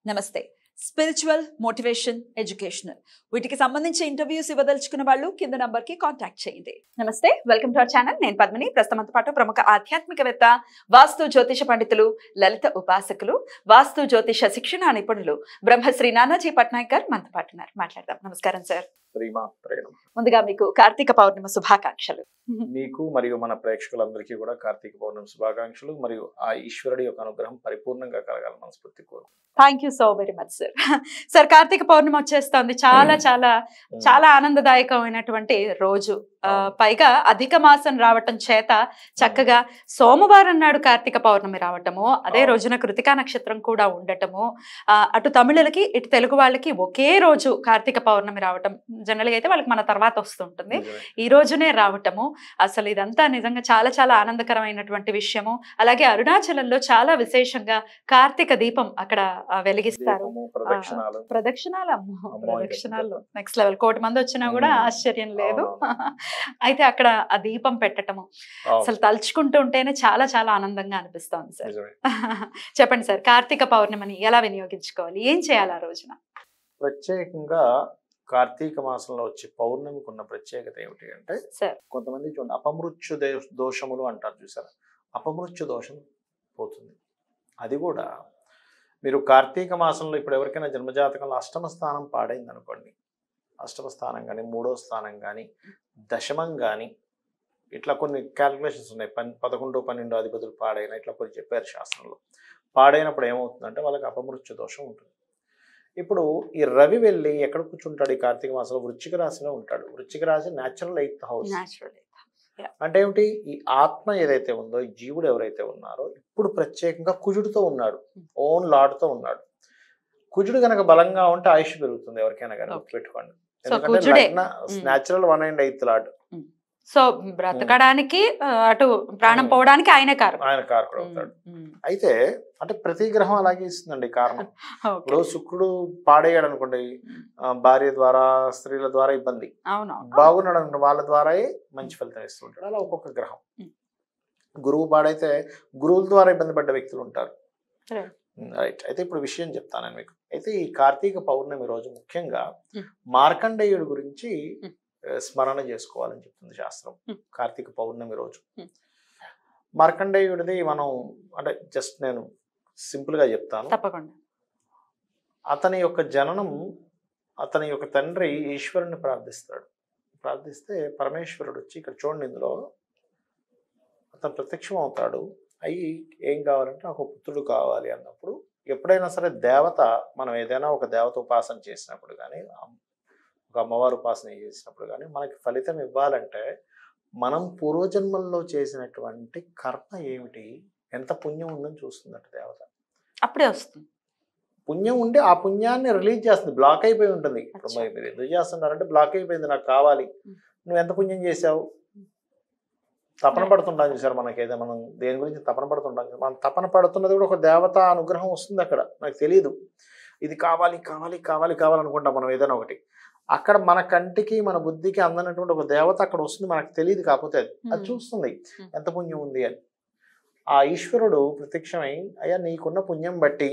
నమస్తే spiritual motivation educational వీటికి సంబంధించి ఇంటర్వ్యూస్ ఇవ్వదలుచుకున్న వాళ్ళు కింద నంబర్ కి కాంటాక్ట్ చేయండి నమస్తే వెల్కమ్ టు అవర్ ఛానల్ నేను పద్మిని ప్రస్తుతంతో పాటు ప్రముఖ ఆధ్యాత్మికవేత్త వాస్తు జ్యోతిష పండితులు లలిత ఉపాసకులు వాస్తు జ్యోతిష శిక్షణ నిపుణులు బ్రహ్మశ్రీ నానాజీ పట్నాయక్ గారు మనతో పాటు ఉన్నారు మాట్లాడదాం నమస్కారం సార్ శ్రీమాత్రే నమః. ముందుగా మీకు కార్తీక పౌర్ణిమ శుభాకాంక్షలు మీకు మరియు మన ప్రేక్షకులందరికీ కూడా కార్తీక పౌర్ణమి శుభాకాంక్షలు మరియు ఆ ఈశ్వరుడి యొక్క అనుగ్రహం పరిపూర్ణంగా కలగాలని మనస్ఫూర్తి కోరు thank you so very much sir sir Karthika Pournima వచ్చేస్తోంది చాలా చాలా చాలా ఆనందదాయకమైనటువంటి రోజు ఆ, పైగా అధిక మాసం రావటం చేత చక్కగా సోమవారం నాడు కార్తీక పౌర్ణమి రావటము అదే అవును. రోజున కృతికా నక్షత్రం కూడా ఉండటము ఆ, అటు తమిళులకి ఇటు తెలుగు వాళ్ళకి ఒకే రోజు కార్తీక పౌర్ణమి రావటం జనరల్గా అయితే వాళ్ళకి మన తర్వాత వస్తుంటుంది నిజమే. ఈ రోజునే రావటము అసలు ఇదంతా నిజంగా చాలా చాలా ఆనందకరమైనటువంటి విషయము అలాగే అరుణాచలంలో చాలా విశేషంగా కార్తీక దీపం అక్కడ ఆ, వెలిగిస్తారు దీపము, ప్రదక్షిణాలు ప్రదక్షిణాలు అమ్మో అమ్మో, ప్రదక్షిణాలు నెక్స్ట్ లెవెల్ కోటి మంది వచ్చినా కూడా మ్మ్. ఆశ్చర్యం లేదు అవునవును. అయితే అక్కడ ఆ దీపం పెట్టటము అవును, అసలు తలుచుకుంటూ ఉంటేనే చాలా చాలా ఆనందంగా అనిపిస్తోంది సార్ నిజమే చెప్పండి సార్ కార్తీక పౌర్ణమిని ఎలా వినియోగించుకోవాలి ఏం చేయాలి ఆ రోజున ప్రత్యేకంగా కార్తీక మాసంలో వచ్చే పౌర్ణమికి ఉన్న ప్రత్యేకత ఏమిటి అంటే సార్ కొంతమంది చూడండి అపమృత్యు దే- దోషములు అంటారు చూసారా అపమృత్యు దోషం పోతుంది అది కూడా మీరు కార్తీక మాసంలో ఇప్పుడు ఎవరికైనా జన్మజాతకంలో అష్టమ స్థానం పాడైంది అనుకోండి అష్టమ స్థానం కానీ మూడో స్థానం కానీ దశమం కానీ ఇట్లా కొన్ని క్యాలిక్యులేషన్స్ ఉన్నాయి పన్ పదకొండు పన్నెండు అధిపతులు పాడైన ఇట్లా కొన్ని చెప్పారు శాస్త్రంలో పాడైనప్పుడు ఏమవుతుందంటే వాళ్ళకి అపమృత్యు దోషం ఉంటుంది ఇప్పుడు ఈ రవి వెళ్ళి ఎక్కడ కూర్చుంటాడు ఈ కార్తీక మాసంలో వృశ్చిక రాశిలో ఉంటాడు వృశ్చిక రాశి న్యాచురల్ ఎయిత్ హౌస్ న్యాచురల్ అంటే ఏమిటి ఈ ఆత్మ ఏదైతే ఉందో ఈ జీవుడు ఎవరైతే ఉన్నారో ఇప్పుడు ప్రత్యేకంగా కుజుడితో ఉన్నాడు ఓన్ లాడ్తో ఉన్నాడు కుజుడు కనుక బలంగా ఉంటే ఆయుష్ పెరుగుతుంది ఎవరికైనా కానీ Okay. పెట్టుకోండి So, ఎందుకంటే కుజుడే. లగ్న Mm. Natural one and eighth lord so బ్రతకడానికి ఆ, అటు ప్రాణం మ్మ్. పోవడానికి ఆయనే కారణం ఆయన కారకుడు అవుతాడు మ్మ్. అయితే అంటే ప్రతి గ్రహం అలాగే ఇస్తుందండి కారణం ఓకే. ఇప్పుడు శుక్రుడు పాడేయాడు అనుకోండి ఆ, భార్య ద్వారా స్త్రీల ద్వారా ఇబ్బంది అవునవును బాగున్నాడు అనుకోండి వాళ్ళ ద్వారాయే మంచి ఫలితం ఇస్తుంటాడు అలా ఒక్కొక్క గ్రహం Mm. గురువు పాడైతే గురువుల ద్వారా ఇబ్బంది పడ్డ వ్యక్తులు ఉంటారు Right. రైట్ అయితే ఇప్పుడు విషయం చెప్తాను నేను మీకు అయితే ఈ కార్తీక పౌర్ణమి రోజు ముఖ్యంగా Mm. మార్కండేయుడు గురించి Mm. ఆ, స్మరణ చేసుకోవాలని చెప్తుంది శాస్త్రం Mm. కార్తీక పౌర్ణమి రోజు Mm. మార్కండేయుడిది మనం అంటే జస్ట్ నేను సింపుల్ గా చెప్తాను తప్పకుండా అతని యొక్క జననం అతని యొక్క తండ్రి ఈశ్వరుని ప్రార్థిస్తాడు ప్రార్థిస్తే పరమేశ్వరుడు వచ్చి ఇక్కడ చూడండి ఇందులో అతను ప్రత్యక్షం అవుతాడు అయ్యి ఏం కావాలంటే నాకు ఒక పుత్రుడు కావాలి అన్నప్పుడు ఎప్పుడైనా సరే దేవత మనం ఏదైనా ఒక దేవత ఉపాసన చేసినప్పుడు కానీ ఒక అమ్మవారు ఉపాసన చేసినప్పుడు కానీ మనకి ఫలితం ఇవ్వాలంటే మనం పూర్వజన్మల్లో చేసినటువంటి కర్మ ఏమిటి ఎంత పుణ్యం ఉందని చూస్తుందట దేవత అప్పుడే వస్తుంది పుణ్యం ఉంటే ఆ పుణ్యాన్ని రిలీజ్ చేస్తుంది బ్లాక్ అయిపోయి ఉంటుంది ఇప్పుడు అచ్చా. మరి మీరు ఎందుకు చేస్తున్నారంటే బ్లాక్ అయిపోయింది నాకు కావాలి ఉం. నువ్వు ఎంత పుణ్యం చేసావు తపన Right. పడుతుంటాం చూసారు మనకి ఏదో మనం దేని గురించి తపన పడుతుంటాం మనం తపన పడుతున్నది కూడా ఒక దేవత అనుగ్రహం వస్తుంది అక్కడ నాకు తెలియదు ఇది కావాలి కావాలి కావాలి కావాలనుకుంటాం మనం ఏదైనా ఒకటి అక్కడ మన కంటికి మన బుద్ధికి అందనటువంటి ఒక దేవత అక్కడ వస్తుంది మనకు తెలియదు కాకపోతే అది అది మ్మ్. చూస్తుంది మ్మ్. ఎంత పుణ్యం ఉంది అని ఆ ఈశ్వరుడు ప్రత్యక్షమై అయ్యా నీకున్న పుణ్యం బట్టి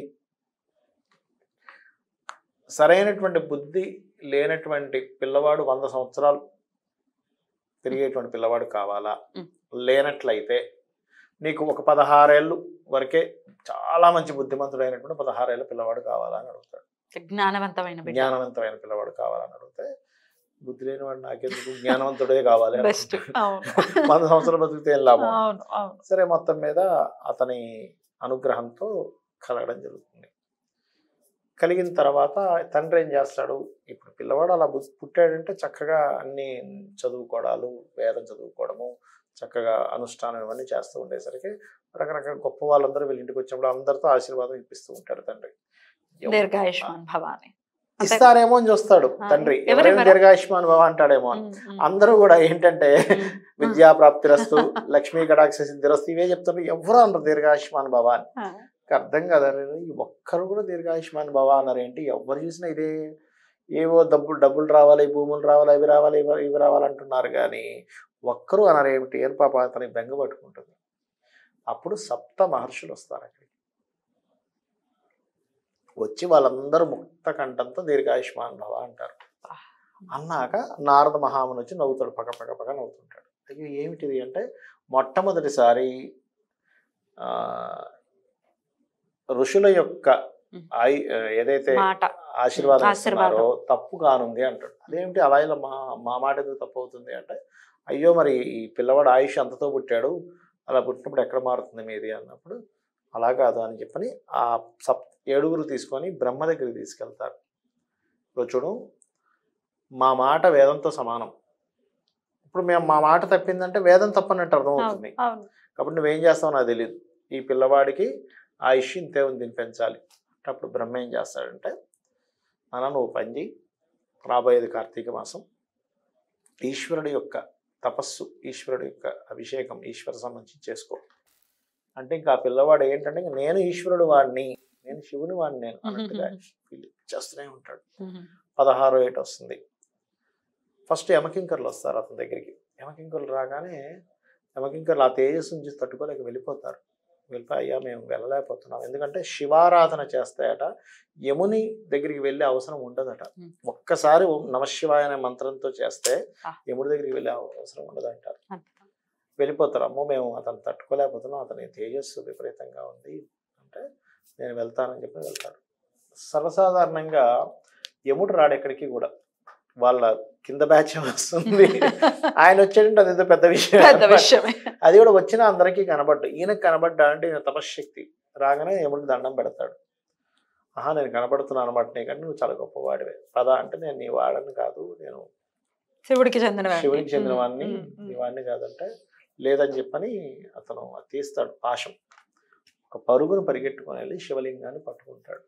సరైనటువంటి బుద్ధి లేనటువంటి పిల్లవాడు వంద సంవత్సరాలు తిరిగేటువంటి పిల్లవాడు కావాలా మ్మ్. లేనట్లయితే నీకు ఒక పదహారేళ్ళు వరకే చాలా మంచి బుద్ధిమంతుడైనటువంటి పదహారేళ్ళ పిల్లవాడు కావాలా అని అడుగుతాడు జ్ఞానవంతమైన బిడ్డ జ్ఞానవంతమైన పిల్లవాడు కావాలని అడిగితే బుద్ధి లేనివాడు నాకెందుకు జ్ఞానవంతుడే కావాలి అని బెస్ట్ అవును వంద సంవత్సరాలు బతికితే ఏం లాభం అవును అవును సరే మొత్తం మీద అతని అనుగ్రహంతో కలగడం జరుగుతుంది కలిగిన తర్వాత తండ్రి ఏం చేస్తాడు ఇప్పుడు పిల్లవాడు అలా బు- పుట్టాడంటే చక్కగా అన్ని చదువుకోవడాలు వేదం చదువుకోవడము చక్కగా అనుష్ఠానం ఇవన్నీ చేస్తూ ఉండేసరికి రకరకాల గొప్ప వాళ్ళందరూ వీళ్ళ ఇంటికి వచ్చినప్పుడు అందరితో ఆశీర్వాదం ఇప్పిస్తూ ఉంటాడు తండ్రి దీర్ఘాయుష్మాన్ భవాని అంతే. ఇస్తారేమో అని చూస్తాడు ఆ, తండ్రి ఎవరు ఎవరైనా ఇవ్వరా? దీర్ఘాయుష్మాన్ భవ అంటాడేమో అని మ్మ్, మ్మ్. అందరూ కూడా ఏంటంటే మ్మ్. విద్యా ప్రాప్తిరస్తు లక్ష్మీ కటాక్ష సిద్ధిరస్తు ఇవే చెప్తారు ఎవరు అన్నారు దీర్ఘాయుష్మాన్ భవ అని ఆ, నాకు అర్థం కదా ఈ ఒక్కరు కూడా దీర్ఘాయుష్మాన్ భవ అన్నారు ఏంటి ఎవరు చూసినా ఇదే ఏవో డబ్బులు డబ్బులు రావాలి భూములు రావాలి అవి రావాలి ఇవి ఇవి రావాలి అంటున్నారు కానీ ఒక్కరు అన్నారు ఏమిటి ఏం పాప అతని బెంగ పట్టుకుంటుంది అప్పుడు సప్త మహర్షులు వస్తారు అక్కడికి వచ్చి వాళ్ళందరూ ముక్త కంఠంతో దీర్ఘాయుష్మాన్ భవ అంటారు అన్నాక నారద మహాముని వచ్చి నవ్వుతాడు పక్క పక్క పక్క నవ్వుతుంటాడు అయ్యో ఏమిటిది అంటే మొట్టమొదటిసారి ఆ, ఋషుల యొక్క ఆయి ఏదైతే మాట ఆశీర్వాదం ఆశీర్వాదం. ఇస్తున్నారో తప్పు కానుంది అంటాడు అదేమిటి అలా ఇలా మా మా మాట ఎందుకు తప్పు అవుతుంది అంటే అయ్యో మరి ఈ పిల్లవాడు ఆయుష్ అంతతో పుట్టాడు అలా పుట్టినప్పుడు ఎక్కడ మారుతుంది మీది అన్నప్పుడు అలా కాదు అని చెప్పని ఆ సప్ ఏడుగురు తీసుకొని బ్రహ్మ దగ్గరికి తీసుకెళ్తారు ఇప్పుడు చూడు మా మాట వేదంతో సమానం ఇప్పుడు మేము మా మాట తప్పిందంటే వేదం తప్పనట్టు అర్థమవుతుంది అవును అవును కాబట్టి నువ్వేం చేస్తావో నాకు తెలియదు ఈ పిల్లవాడికి ఆయుష్ ఇంతే ఉంది దీన్ని పెంచాలి అంటే అప్పుడు బ్రహ్మ ఏం చేస్తాడంటే నాన్న నువ్వు పని చేయి రాబోయేది కార్తీక మాసం ఈశ్వరుడి యొక్క తపస్సు ఈశ్వరుడి యొక్క అభిషేకం ఈశ్వర సంబంధించి చేసుకో అంటే ఇంకా ఆ పిల్లవాడు ఏంటంటే ఇంక నేను ఈశ్వరుడు వాడిని నేను శివుని వాడిని నేను అన్నట్టుగా ఫీల్ చేస్తూనే ఉంటాడు పదహారో ఏట వస్తుంది ఫస్ట్ యమకింకర్లు వస్తారు అతని దగ్గరికి యమకింకర్లు రాగానే యమకింకర్లు ఆ తేజస్సుని చూసి తట్టుకోలేక వెళ్ళిపోతారు వెళ్ళిపోయి అయ్యా మేము వెళ్ళలేకపోతున్నాం ఎందుకంటే శివారాధన చేస్తాయట యముని దగ్గరికి వెళ్ళే అవసరం ఉండదట Hmm. ఒక్కసారి ఓం నమశివాయ అనే మంత్రంతో చేస్తే Ah. యముడి దగ్గరికి వెళ్ళే అవసరం ఉండదంటారు వెళ్ళిపోతారు అమ్మో మేము అతను తట్టుకోలేకపోతున్నాం అతని తేజస్సు విపరీతంగా ఉంది అంటే నేను వెళ్తానని చెప్పి వెళ్తాడు సర్వసాధారణంగా యముడు రాడు ఎక్కడికి కూడా వాళ్ళ కింద బ్యాచ్ వస్తుంది ఆయన వచ్చాడంటే అదేదో పెద్ద విషయం పెద్ద అన్నమాట. విషయమే అది కూడా వచ్చినా అందరికీ కనబడ్డు ఈయనకు కనబడ్డా అంటే ఈయన తపశ్శక్తి రాగానే యముడికి దండం పెడతాడు ఆహా నేను కనబడుతున్నాను అనమాట నీకంటే నువ్వు చాలా గొప్పవాడివే పద అంటే నేను నీ వాడని కాదు నేను శివుడికి చెందిన శివునికి చెందిన వాడిని నీ వాడిని కాదంటే లేదని చెప్పని అతను అది తీస్తాడు పాశం ఒక పరుగును పరిగెట్టుకొని వెళ్ళి శివలింగాన్ని పట్టుకుంటాడు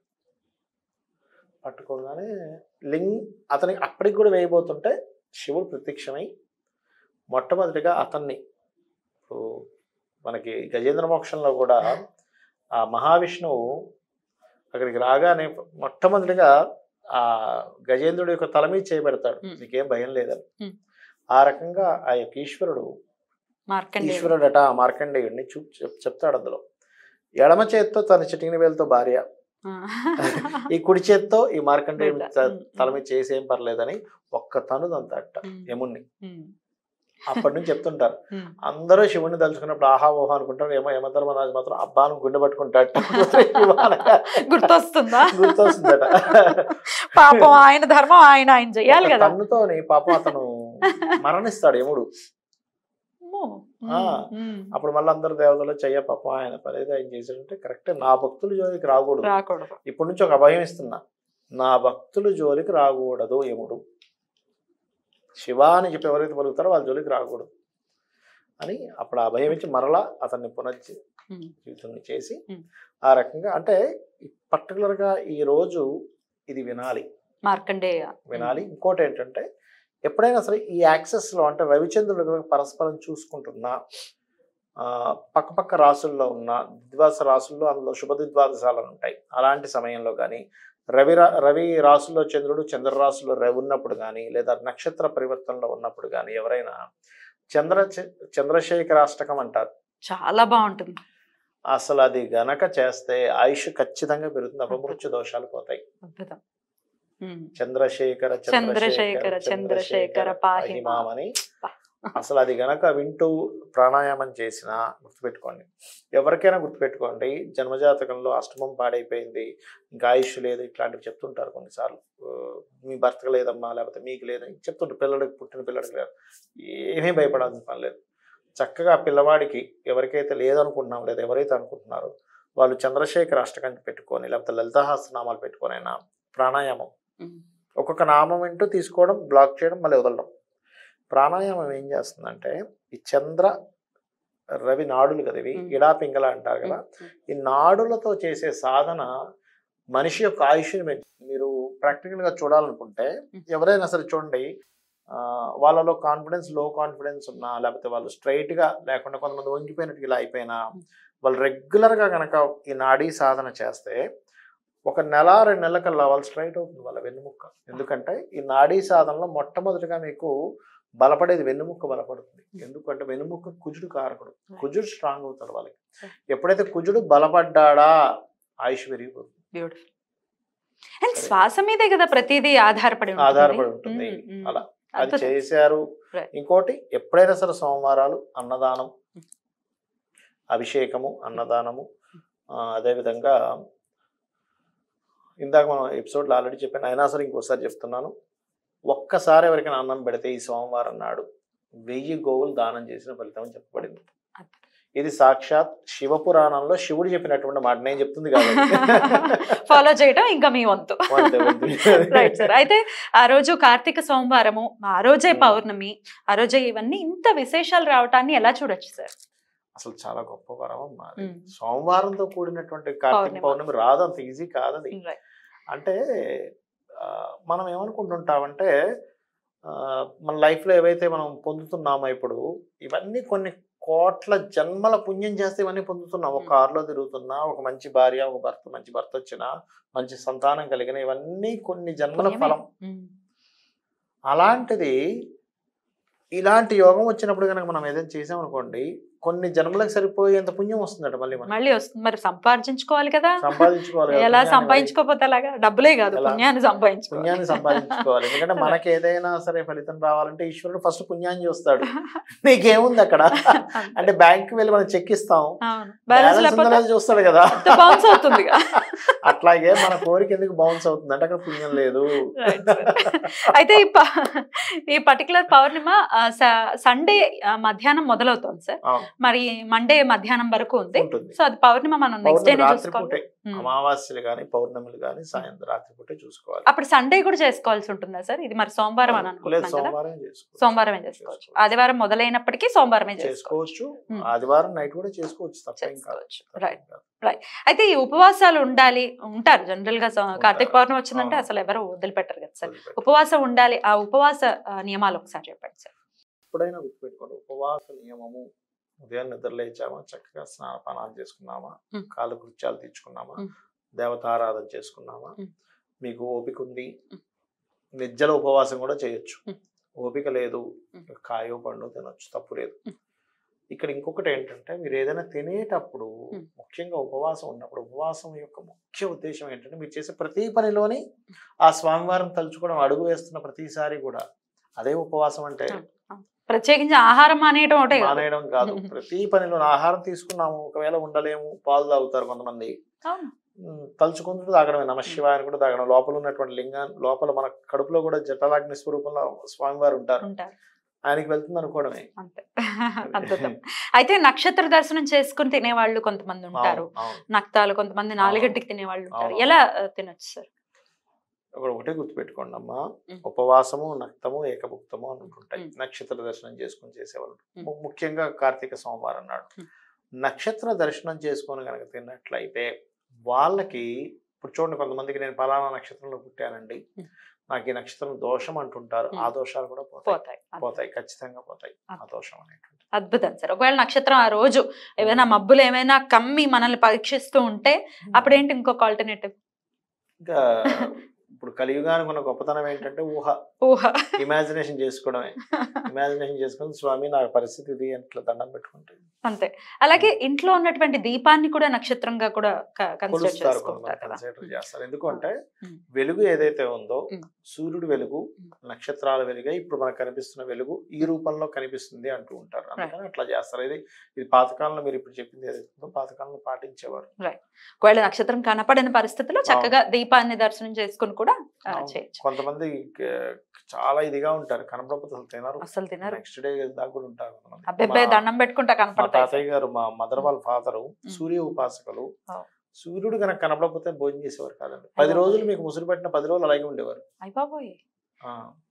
పట్టుకోగానే లింగ్ అతనికి అప్పటికి కూడా వేయబోతుంటే శివుడు ప్రత్యక్షమై మొట్టమొదటిగా అతన్ని ఇప్పుడు మనకి గజేంద్ర మోక్షంలో కూడా ఆ మహావిష్ణువు అక్కడికి రాగానే మొట్టమొదటిగా ఆ గజేంద్రుడి యొక్క తల మీద చేయబెడతాడు Hmm. నీకేం భయం లేదని Hmm. ఆ రకంగా ఆ యొక్క ఈశ్వరుడు మార్కండేయుడు ఈశ్వరుడట ఆ మార్కండేయుడిని చూ చెప్- చెప్తాడు అందులో ఎడమ చేత్తో తన చిటికిన వేలతో భార్య ఈ కుడి చేత్తో ఈ మార్కండేయుడి బిడ్డ. త- ఉమ్, తల ఉమ్. మీద చేసి ఏం పర్లేదని ఒక్క తనుదంతట ఉమ్, యముణ్ణి ఉమ్, అప్పటి నుంచి చెప్తుంటారు ఉమ్. అందరూ శివుణ్ణి తలుచుకున్నప్పుడు ఆహా ఓహా అనుకుంటారు ఏమో యమధర్మరాజు మాత్రం అబ్బాను గుండె పట్టుకుంటాడు గుర్తొస్తుందా గుర్తొస్తుందట పాపం ఆయన ధర్మం ఆయన ఆయన చెయ్యాలి ఒక కదా తన్నుతోని పాపం అతను మరణిస్తాడు యముడు అమ్మో. ఆ. ఉమ్, అప్పుడు మళ్ళీ అందరు దేవతలు చెయ్య పాపం ఆయన పనేది ఆయన చేశాడంటే కరెక్ట్ నా భక్తుల జోలికి రాకూడదు రాకూడదు ఇప్పటి నుంచి ఒక అభయం ఇస్తున్నా నా భక్తుల జోలికి రాకూడదు యముడు శివ అని చెప్పి ఎవరైతే పలుకుతారో వాళ్ళ జోలికి రాకూడదు అని అప్పుడు ఆ భయం ఇచ్చి మరలా అతన్ని పునర్జీ ఉమ్, జీవితం చేసి Hmm. ఆ రకంగా అంటే పర్టికులర్గా ఈ రోజు ఇది వినాలి మార్కండేయ వినాలి ఇంకోటి ఏంటంటే ఎప్పుడైనా సరే ఈ యాక్సెస్లో అంటే రవిచంద్రుడు కనుక పరస్పరం చూసుకుంటున్నా ఆ, పక్కపక్క రాసుల్లో ఉన్న ద్విద్వాస రాసుల్లో అందులో శుభ ద్విద్వాదశాలను ఉంటాయి అలాంటి సమయంలో కానీ రవి రా రవి రాసుల్లో చంద్రుడు చంద్ర రాశిలో రవి ఉన్నప్పుడు కానీ లేదా నక్షత్ర పరివర్తనలో ఉన్నప్పుడు కానీ ఎవరైనా చంద్ర చంద్రశేఖరాష్టకం అంటారు చాలా బాగుంటుంది అసలు అది గనక చేస్తే ఆయుష్ ఖచ్చితంగా పెరుగుతుంది అపమృత్యు దోషాలు పోతాయి అద్భుతం ఉమ్, చంద్రశేఖర చంద్రశేఖర, చంద్రశేఖర పాహి మాం. పాహిమామని పా. అసలు అది గనక వింటూ ప్రాణాయామం చేసినా గుర్తుపెట్టుకోండి ఎవరికైనా గుర్తుపెట్టుకోండి జన్మజాతకంలో అష్టమం పాడైపోయింది ఇంకా ఆయుష్ లేదు ఇట్లాంటివి చెప్తుంటారు కొన్నిసార్లు ఆ, మీ భర్తకు లేదమ్మా లేకపోతే మీకు లేదని చెప్తుంటారు పిల్లడికి పుట్టిన పిల్లడికి లేదు ఏమీ భయపడాల్సిన పని లేదు చక్కగా ఆ పిల్లవాడికి ఎవరికైతే లేదనుకుంటున్నాం లేదా ఎవరైతే అనుకుంటున్నారో వాళ్ళు చంద్రశేఖర అష్టకం పెట్టుకొని లేకపోతే లలితాహాస్త్రనామాలు పెట్టుకొనైనా ప్రాణాయామం ఉమ్, ఒక్కొక్క నామం వింటూ తీసుకోవడం బ్లాక్ చేయడం మళ్ళీ వదలడం ప్రాణాయామం ఏం చేస్తుందంటే ఈ చంద్ర రవి నాడులు కదా ఇవి మ్మ్. ఇడా పింగళ అంటారు కదా ఉమ్, ఈ నాడులతో చేసే సాధన మనిషి యొక్క ఆయుష్ని పెంచు మీరు ప్రాక్టికల్గా చూడాలనుకుంటే మ్మ్. ఎవరైనా సరే చూడండి ఆ, వాళ్ళలో కాన్ఫిడెన్స్ లో కాన్ఫిడెన్స్ ఉన్నా లేకపోతే వాళ్ళు straight గా లేకుండా కొంతమంది వంగిపోయినట్టు ఇలా అయిపోయినా వాళ్ళు రెగ్యులర్గా కనుక ఈ నాడీ సాధన చేస్తే ఒక నెల రెండు నెలల కల్లా వాళ్ళు స్ట్రైట్ అవుతుంది వాళ్ళ వెన్నుముక్క ఎందుకంటే ఈ నాడీ సాధనలో మొట్టమొదటిగా మీకు బలపడేది వెన్నుముక్క బలపడుతుంది ఎందుకంటే వెన్నుముక్క కుజుడు కారకుడు కుజుడు స్ట్రాంగ్ అవుతాడు వాళ్ళకి ఎప్పుడైతే కుజుడు బలపడ్డాడా ఆయుష్ పెరిగిపోతుంది బ్యూటిఫుల్ అండ్ శ్వాస మీదే కదా ప్రతిదీ ఆధారపడి ఉంటుంది. ఆధారపడి ఉంటుంది. ఉమ్, ఉమ్. అలా. అది అద్భుతం. చేశారు Right. ఇంకోటి ఎప్పుడైనా సరే సోమవారాలు అన్నదానం అభిషేకము అన్నదానము ఆ, అదేవిధంగా ఇందాక మనం ఎపిసోడ్లో ఆల్రెడీ చెప్పాను అయినా సరే ఇంకోసారి చెప్తున్నాను ఒక్కసారి ఎవరికైనా అన్నం పెడితే ఈ సోమవారం నాడు వెయ్యి గోవులు దానం చేసిన ఫలితం అని చెప్పబడింది ఇది సాక్షాత్ శివపురాణంలో శివుడు చెప్పినటువంటి మాట నేను చెప్తుంది కాబట్టి ఫాలో చేయడం ఇంకా మీ వంతు వంతే, వంతే. రైట్ సార్ అయితే ఆ రోజు కార్తీక సోమవారము ఆ రోజే Hmm. పౌర్ణమి ఆ రోజే ఇవన్నీ ఇంత విశేషాలు రావటాన్ని ఎలా చూడొచ్చు సార్ అసలు చాలా గొప్ప వరం అమ్మా అది. ఉమ్. సోమవారంతో కూడినటువంటి కార్తీక పౌర్ణిమ. పౌర్ణమి రాదు అంత ఈజీ కాదు అది Right. అంటే ఆ, మనం ఏమనుకుంటుంటామంటే ఆ, మన లైఫ్లో ఏవైతే మనం పొందుతున్నామో ఇప్పుడు ఇవన్నీ కొన్ని కోట్ల జన్మల పుణ్యం చేస్తే ఇవన్నీ పొందుతున్నాం ఒక Hmm. కారులో తిరుగుతున్నా ఒక మంచి భార్య ఒక భర్త మంచి భర్త వచ్చినా మంచి సంతానం కలిగిన ఇవన్నీ కొన్ని జన్మల పుణ్యమే. ఫలం ఉమ్. అలాంటిది ఇలాంటి యోగం వచ్చినప్పుడు కనుక మనం ఏదైనా చేసామనుకోండి కొన్ని జన్మలకు సరిపోయేంత పుణ్యం వస్తుందట మళ్ళీ మనం మళ్ళీ వస్తుంది మరి సంపాదించుకోవాలి కదా సంపాదించుకోవాలి కదా ఎలా పుణ్యాన్ని సంపాదించుకోకపోతే అలాగా డబ్బులే కాదు ఎలా? పుణ్యాన్ని సంపాదించుకోవాలి పుణ్యాన్ని సంపాదించుకోవాలి ఎందుకంటే మనకి ఏదైనా సరే ఫలితం రావాలంటే ఈశ్వరుడు ఫస్ట్ పుణ్యాన్ని చూస్తాడు నీకేముంది అక్కడ అంటే బ్యాంక్ వెళ్ళి మనం చెక్ ఇస్తాం అవును బ్యాలెన్స్ బ్యాలెన్స్ ఉందో లేకపోతే లేదో చూస్తాడు కదా బౌన్స్ అవుతుంది అట్లాగే మన కోరిక ఎందుకు బౌన్స్ అవుతుంది అంటే అక్కడ పుణ్యం లేదు Right, sir. అయితే ఈ ప- ఈ పర్టికులర్ పౌర్ణిమ సండే మధ్యాహ్నం మొదలవుతుంది సార్ అవును, మరి మండే మధ్యాహ్నం వరకు ఉంది ఉంటుంది సో అది పౌర్ణిమ మనం నెక్స్ట్ డే పౌర్ణమి రాత్రి చూసుకోవాలి పూటే ఉమ్. అమావాస్యలు కానీ పౌర్ణమిలు కానీ సాయంత్రం రాత్రి పూటే చూసుకోవాలి అప్పుడు సండే కూడా చేసుకోవాల్సి ఉంటుందా సార్ ఇది మరి సోమవారం అని లేదు అనుకుంటున్నాం కదా సోమవారం చేసుకోవచ్చు సోమవారమే చేసుకోవచ్చు ఆదివారం మొదలైనప్పటికీ సోమవారమే చేసుకోవచ్చు చేసుకోవచ్చు ఉమ్. ఆదివారం నైట్ కూడా చేసుకోవచ్చు తప్పేం కాదు చేసుకోవచ్చు తప్పేం రైట్ కాదు. అయితే ఈ ఉపవాసాలు ఉండాలి ఉంటారు జనరల్ గా సో- కార్తీక పౌర్ణమి వచ్చిందంటే అవును. అసలు ఎవరు వదిలిపెట్టరు కదా సార్ వదిలిపెట్టు. ఉపవాసం ఉండాలి ఆ ఉపవాస ఆ, నియమాలు ఒకసారి చెప్పండి సార్ ఎప్పుడైనా గుర్తుపెట్టుకోండి ఉపవాస నియమము ఉదయం నిద్ర లేచామా చక్కగా స్నానపానాలు చేసుకున్నామా ఉమ్. కాలు కృత్యాలు తీర్చుకున్నామా ఉమ్. దేవతారాధన చేసుకున్నామా ఉమ్. మీకు ఓపిక ఉంది ఉమ్. నిజ్జల ఉపవాసం కూడా చేయొచ్చు ఉమ్. ఓపిక లేదు ఉమ్. కాయో పండు తినొచ్చు తప్పు లేదు ఉమ్. ఇక్కడ ఇంకొకటి ఏంటంటే మీరు ఏదైనా తినేటప్పుడు ఉమ్. ముఖ్యంగా ఉపవాసం ఉన్నప్పుడు ఉపవాసం యొక్క ముఖ్య ఉద్దేశం ఏంటంటే మీరు చేసే ప్రతి పనిలోని ఆ స్వామివారం తలుచుకోవడం అడుగు వేస్తున్న ప్రతిసారి కూడా అదే ఉపవాసం అంటే ప్రత్యేకించి ఆహారం మానేయడం ఒకటే కాదు. మానేయడం కాదు ఉమ్. ప్రతి పనిలో ఆహారం తీసుకున్నాము ఒకవేళ ఉండలేము పాలు తాగుతారు కొంతమంది అవును. ఉమ్, తలుచుకుంటూ తాగడమే నమ శివాయని కూడా తాగడం లోపల ఉన్నటువంటి లింగాన్ని లోపల మన కడుపులో కూడా జటలాగ్ని స్వరూపంలో స్వామివారు ఉంటారు ఉంటారు ఆయనకి వెళ్తుంది అనుకోవడమే అంతే అద్భుతం అయితే నక్షత్ర దర్శనం చేసుకుని తినేవాళ్ళు కొంతమంది ఉంటారు అవును, అవును. నక్తాలు కొంతమంది నాలుగంటికి తినేవాళ్ళు ఉంటారు అవును. ఎలా ఆ, తినొచ్చు సార్ ఇక్కడ ఒకటే గుర్తుపెట్టుకోండి అమ్మా ఉమ్. ఉపవాసము నక్తము ఏకభుక్తము అని ఉంటుంటాయి ఉమ్. నక్షత్ర దర్శనం చేసుకుని చేసేవాళ్ళు ఉమ్. ము- ముఖ్యంగా కార్తీక సోమవారం నాడు ఉమ్. నక్షత్ర దర్శనం చేసుకొని కనుక తిన్నట్లయితే వాళ్ళకి ఇప్పుడు చూడండి కొంతమందికి నేను పలానా నక్షత్రంలో పుట్టానండి ఉమ్. నాకు ఈ నక్షత్రం దోషం అంటుంటారు ఉమ్. ఆ దోషాలు కూడా పోతాయి పోతాయి అద్భుతం. పోతాయి ఖచ్చితంగా పోతాయి ఆ అద్భుతం. దోషం అనేటువంటి అద్భుతం సార్ ఒకవేళ నక్షత్రం ఆ రోజు ఏమైనా మబ్బులు ఏమైనా కమ్మి మనల్ని పరీక్షిస్తూ ఉంటే అప్పుడేంటి ఇంకొక ఆల్టర్నేటివ్ ఇంకా ఇప్పుడు కలియుగానికి ఉన్న గొప్పతనం ఏంటంటే ఊహ ఊహ ఇమాజినేషన్ చేసుకోవడమే ఇమాజినేషన్ చేసుకుని స్వామి నా పరిస్థితి ఇది అట్లా దండం పెట్టుకుంటే అంతే అలాగే ఇంట్లో ఉన్నటువంటి దీపాన్ని కూడా నక్షత్రంగా కూడా కన్సిడర్ కొలుస్తారు చేసుకుంటారు కొంతమంది కదా కన్సిడర్ చేస్తారు ఎందుకంటే ఉమ్. వెలుగు ఏదైతే ఉందో ఉమ్. సూర్యుడు వెలుగు ఉమ్. నక్షత్రాల వెలుగే ఇప్పుడు మనకు కనిపిస్తున్న వెలుగు ఈ రూపంలో కనిపిస్తుంది అంటూ ఉంటారు అందుకని అట్లా చేస్తారు ఇది ఇది పాతకాలంలో మీరు ఇప్పుడు చెప్పింది ఏదైతే ఉందో పాతకాలంలో పాటించేవారు ఒకవేళ నక్షత్రం కనపడని పరిస్థితిలో చక్కగా దీపాన్ని దర్శనం చేసుకుని కూడా ఆ, అవును. చేయొచ్చు కొంతమంది క- చాలా ఇదిగా ఉంటారు కనపడకపోతే అసలు తినరు అసలు తినరు నెక్స్ట్ డే దాకా కూడా ఉంటారు కొంతమంది. అబ్బాయి మా- దండం పెట్టుకుంటా మా కనపడతాయి తాతయ్య గారు మా మదర్ వాళ్ళ ఫాదరు సూర్య ఉపాసకులు ఓ. సూర్యుడు కనుక కనపడకపోతే భోజనం చేసేవారు కాదండి పది అయ్యో. రోజులు మీకు ముసురు పెట్టిన పది రోజులు అలాగే ఉండేవారు అయిపోయి ఆ.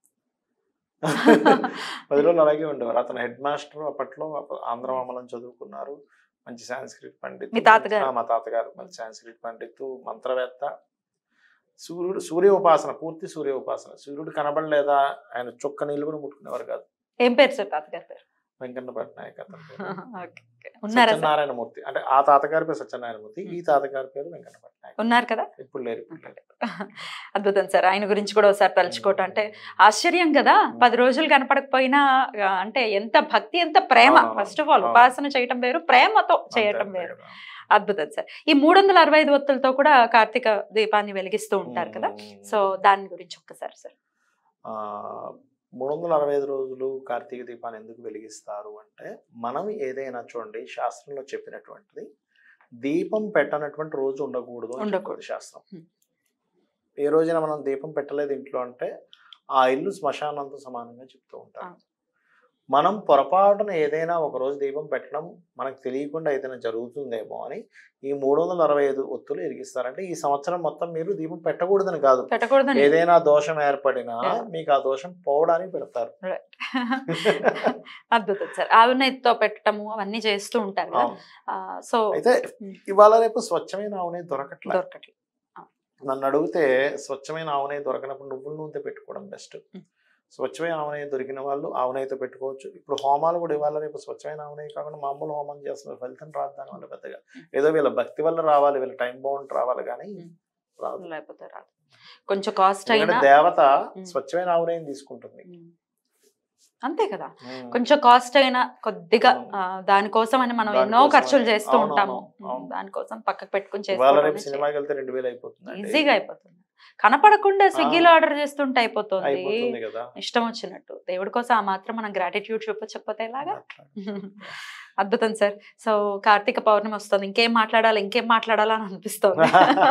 పది రోజులు అలాగే ఉండేవారు అతను హెడ్ మాస్టర్ అప్పట్లో అప్ప- ఆంధ్ర మమ్మల్ని చదువుకున్నారు మంచి సాంస్క్రిట్ పండిత్ మీ తాతగారు? మా తాతగారు మంచి సాంస్క్రిట్ పండిత్ మంత్రవేత్త సూర్యుడు సూర్య ఉపాసన పూర్తి సూర్య ఉపాసన సూర్యుడు కనబడలేదా ఆయన చొక్క నీళ్ళు కూడా ముట్టుకునేవారు కాదు ఏం పేరు సార్ తాతగారి పేరు వెంకన్న పట్నాయక్ అతని పేరు. Okay, okay. ఉన్నారా సార్ సత్యనారాయణమూర్తి అంటే ఆ తాతగారి పేరు సత్యనారాయణమూర్తి ఈ తాతగారి పేరు వెంకన్న పట్నాయక్ ఉన్నారు కదా ఇప్పుడు లేరు ఇప్పుడు లేరు. అద్భుతం సార్ ఆయన గురించి కూడా ఒకసారి తలుచుకోవటం అంటే ఆశ్చర్యం కదా పది రోజులు కనపడకపోయినా ఆ, అంటే ఎంత భక్తి ఎంత ప్రేమ అవునవును. ఫస్ట్ ఆఫ్ ఆల్ అవును. ఉపాసన చేయటం వేరు ప్రేమతో అంతే, చేయటం అంతే వేరు కదా. అద్భుతం సార్ ఈ మూడు వందల అరవై ఐదు ఒత్తులతో కూడా కార్తీక దీపాన్ని వెలిగిస్తూ ఉంటారు కదా సో దాని గురించి ఒక్కసారి సార్ ఆ, మూడు వందల అరవై ఐదు రోజులు కార్తీక దీపాన్ని ఎందుకు వెలిగిస్తారు అంటే మనం ఏదైనా చూడండి శాస్త్రంలో చెప్పినటువంటిది దీపం పెట్టనటువంటి రోజు ఉండకూడదు అని ఉండకూడదు. చెప్తుంది శాస్త్రం హ్మ్. ఏ రోజున మనం దీపం పెట్టలేదు ఇంట్లో అంటే ఆ ఇల్లు శ్మశానంతో సమానంగా చెప్తూ ఉంటాం ఆ. మనం పొరపాటున ఏదైనా ఒక రోజు దీపం పెట్టడం మనకు తెలియకుండా ఏదైనా జరుగుతుందేమో అని ఈ మూడు వందల అరవై ఐదు ఒత్తులు ఎరిగిస్తారంటే ఈ సంవత్సరం మొత్తం మీరు దీపం పెట్టకూడదని కాదు పెట్టకూడదని ఏదైనా దోషం ఏర్పడినా Yeah. మీకు ఆ దోషం పోవడానికి పెడతారు అద్భుతం సార్ ఆవు నెయ్యితో పెట్టడము అవన్నీ చేస్తూ ఉంటారు కదా అవును. ఆ, సో అయితే Hmm. ఇవాళ రేపు స్వచ్ఛమైన ఆవునే దొరకట్లేదు దొరకట్లేదు నన్ను అడిగితే స్వచ్ఛమైన ఆవునే దొరకనప్పుడు నువ్వుల నూనె పెట్టుకోవడం బెస్ట్ Hmm. స్వచ్ఛమైన ఆవునే దొరికిన వాళ్ళు ఆవునైతే పెట్టుకోవచ్చు ఇప్పుడు హోమాలు కూడా ఇవాళ రేపు స్వచ్ఛమైన ఆవునే కాకుండా మామూలు హోమం చేస్తున్నారు ఫలితం రాదు దాని వల్ల పెద్దగా ఏదో వీళ్ళ భక్తి వల్ల రావాలి వీళ్ళ టైం బాగుండి రావాలి కానీ Hmm. రాదు లేకపోతే రాదు కొంచెం కాస్ట్ ఎందుకంటే అయినా దేవత Hmm. స్వచ్ఛమైన ఆవునే తీసుకుంటుంది ఉమ్. అంతే కదా Hmm. కొంచెం కాస్ట్ అయినా కొద్దిగా ఉమ్. ఆ, దానికోసం అని మనం ఎన్నో దానికోసం ఖర్చులు అని. చేస్తూ అవునవును, ఉంటాము అవును. ఉమ్, దానికోసం పక్కకు పెట్టుకుని ఇవాళ చేసుకోవడం రేపు సినిమాకి వెళ్తే రెండు వేలు అయిపోతుంది ఈజీగా అయిపోతుంది కనపడకుండా స్విగ్గీలో ఆర్డర్ చేస్తుంటే అయిపోతుంది అయిపోతుంది కదా ఇష్టం వచ్చినట్టు దేవుడి కోసం ఆ మాత్రం మనం గ్రాటిట్యూడ్ చూపించకపోతే ఎలాగా అట్లా. అద్భుతం సార్ సో కార్తీక పౌర్ణమి వస్తుంది ఇంకేం మాట్లాడాలి ఇంకేం మాట్లాడాలి అని అనిపిస్తుంది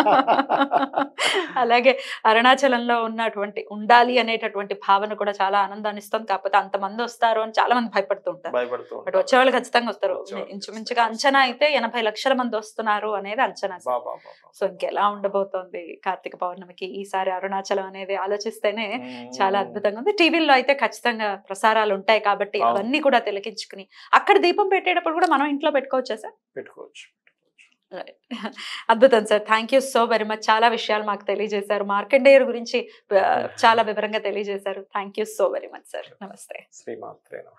అలాగే అరుణాచలంలో ఉన్నటువంటి ఉండాలి అనేటటువంటి భావన కూడా చాలా ఆనందాన్ని ఇస్తుంది కాకపోతే అంతమంది వస్తారు అని చాలా మంది భయపడుతూ ఉంటారు భయపడుతూ బట్ ఉంటారు. వచ్చేవాళ్ళు ఖచ్చితంగా వస్తారు వచ్చేవాళ్ళు ఇంచుమించుగా అంచనా అయితే ఎనభై లక్షల మంది వస్తున్నారు అనేది అంచనా సార్. బా, బా, బా, బా. సో ఇంకెలా ఉండబోతోంది కార్తీక పౌర్ణమికి ఈసారి అరుణాచలం అనేది ఆలోచిస్తేనే చాలా మ్మ్. అద్భుతంగా ఉంది టీవీల్లో అయితే ఖచ్చితంగా ప్రసారాలు ఉంటాయి కాబట్టి అవును. అవన్నీ కూడా తిలకించుకుని అక్కడ దీపం పెట్టేటప్పుడు కూడా మనం ఇంట్లో పెట్టుకోవచ్చా సార్ పెట్టుకోవచ్చు అద్భుతం sir thank you so very much చాలా విషయాలు మాకు తెలియజేశారు మార్కండేయర్ గురించి ఆ, చాలా వివరంగా తెలియజేశారు thank you so very much sir నమస్తే శ్రీమాత్రే నమః.